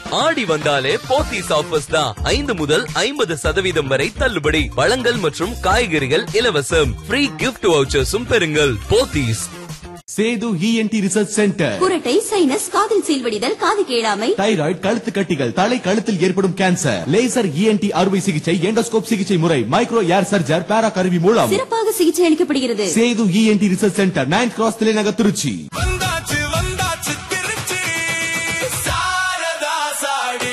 ஆடி வந்தாலே போத்தீஸ் ஆஃபர்ஸ் தான் ஐந்து முதல் ஐம்பது சதவீதம் வரை தள்ளுபடி பழங்கள் மற்றும் காய்கறிகள் இலவசம் ஃப்ரீ கிஃப்ட் வவுச்சர்ஸும் பெறுங்கள் Pothys Sethu ENT research centre குரட்டை சைனஸ் காதில் சீல்வடிதல் காது கேளாமை தைராய்டு கழுத்து கட்டிகள் தலை கழுத்தில் ஏற்படும் கேன்சர் லேசர் இஎன்டி அறுவை சிகிச்சை எண்டோஸ்கோப் சிகிச்சை முறை மைக்ரோ ஏர் சர்ஜர் பேரா கருவி மூலம் சிறப்பாக சிகிச்சை அளிக்கப்படுகிறது Sethu ENT research centre ninth cross தலைநகர் திருச்சி வந்தாச்சு வந்தாச்சு திருச்சி சாரதா சாடி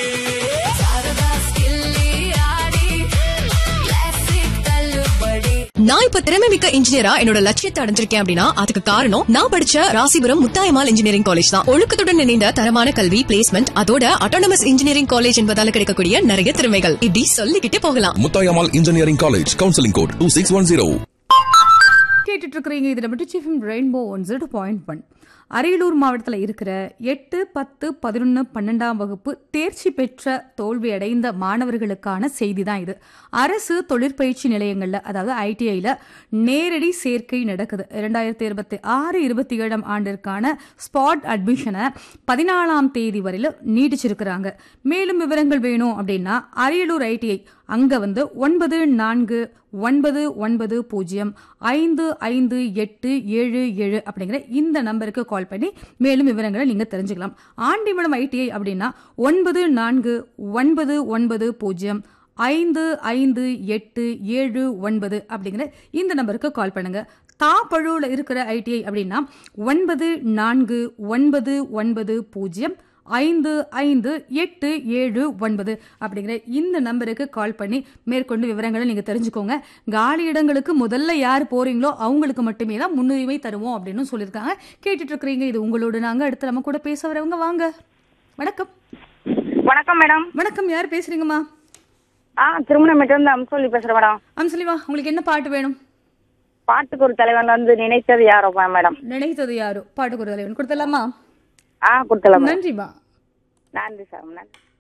நான் இப்ப திறமை மிக்க இன்ஜினியரா என்னோட லட்சியத்தை அடைஞ்சிருக்கேன் அப்படின்னா அதுக்கு காரணம் நான் படிச்ச ராசிபுரம் முத்தாயமால் இன்ஜினியரிங் காலேஜ் தான் ஒழுக்கத்துடன் இணைந்த தரமான கல்வி பிளேஸ்மெண்ட் அதோட அட்டானமஸ் இன்ஜினியரிங் காலேஜ் என்பதால கிடைக்கக்கூடிய நிறைய திறமைகள் இப்படி சொல்லிக்கிட்டே போகலாம் Muthayammal engineering college counselling code two six one zero கேட்டுட்டு இருக்கிறீங்க இதில் மட்டும் chief rainbow one zero point one Ariyalur மாவட்டத்தில் இருக்கிற எட்டு பத்து பதினொன்று பன்னெண்டாம் வகுப்பு தேர்ச்சி பெற்ற தோல்வி அடைந்த மாணவர்களுக்கான செய்தி தான் இது அரசு தொழிற்பயிற்சி நிலையங்களில் அதாவது ஐடிஐயில் நேரடி சேர்க்கை நடக்குது இரண்டாயிரத்தி இருபத்தி ஆறு இருபத்தி ஏழாம் ஆண்டிற்கான ஸ்பாட் அட்மிஷனை பதினாலாம் தேதி வரையில் நீடிச்சிருக்கிறாங்க மேலும் விவரங்கள் வேணும் அப்படின்னா அரியலூர் ஐடிஐ அங்கே வந்து ஒன்பது நான்கு ஒன்பது ஒன்பது பூஜ்ஜியம் ஐந்து ஐந்து எட்டு ஏழு ஏழு அப்படிங்கிற இந்த நம்பருக்கு கால் பண்ணி மேலும் விவரங்களை நீங்கள் தெரிஞ்சுக்கலாம் ஆண்டிமடம் ஐடிஐ அப்படின்னா ஒன்பது நான்கு ஒன்பது ஒன்பது பூஜ்ஜியம் ஐந்து ஐந்து எட்டு ஏழு ஒன்பது அப்படிங்கிற இந்த நம்பருக்கு கால் பண்ணுங்க தாப்பழுவில் இருக்கிற ஐடிஐ அப்படின்னா ஒன்பது நான்கு ஒன்பது ஒன்பது பூஜ்ஜியம் ஐந்து ஐந்து எட்டு ஏழு ஒன்பது அப்படிங்கிற இந்த நம்பருக்கு கால் பண்ணி மேற்கொண்டு விவரங்களை நீங்கள் தெரிஞ்சுக்கோங்க காலி இடங்களுக்கு முதல்ல யார் போறீங்களோ அவங்களுக்கு மட்டுமே தான் முன்னுரிமை தருவோம் அப்படின்னு சொல்லியிருக்காங்க கேட்டுட்டு இருக்கிறீங்க இது உங்களோட நாங்கள் அடுத்து நம்ம கூட பேச வரவங்க வாங்க வணக்கம் வணக்கம் மேடம் வணக்கம் யார் பேசுறீங்கம்மா ஆ திருமணமேட்டு வந்து அம்சொல்லி பேசுறேன் மேடம் அம்சலிமா உங்களுக்கு என்ன பாட்டு வேணும் பாட்டுக்கு ஒரு தலைவன் வந்து நினைத்தது யாரோ மேடம் நினைத்தது யாரோ பாட்டுக்கு ஒரு தலைவன் கொடுத்தலாமா ஆ கொடுத்தலாம் மேடம் நன்றிமா நன்றி சார் நன்றி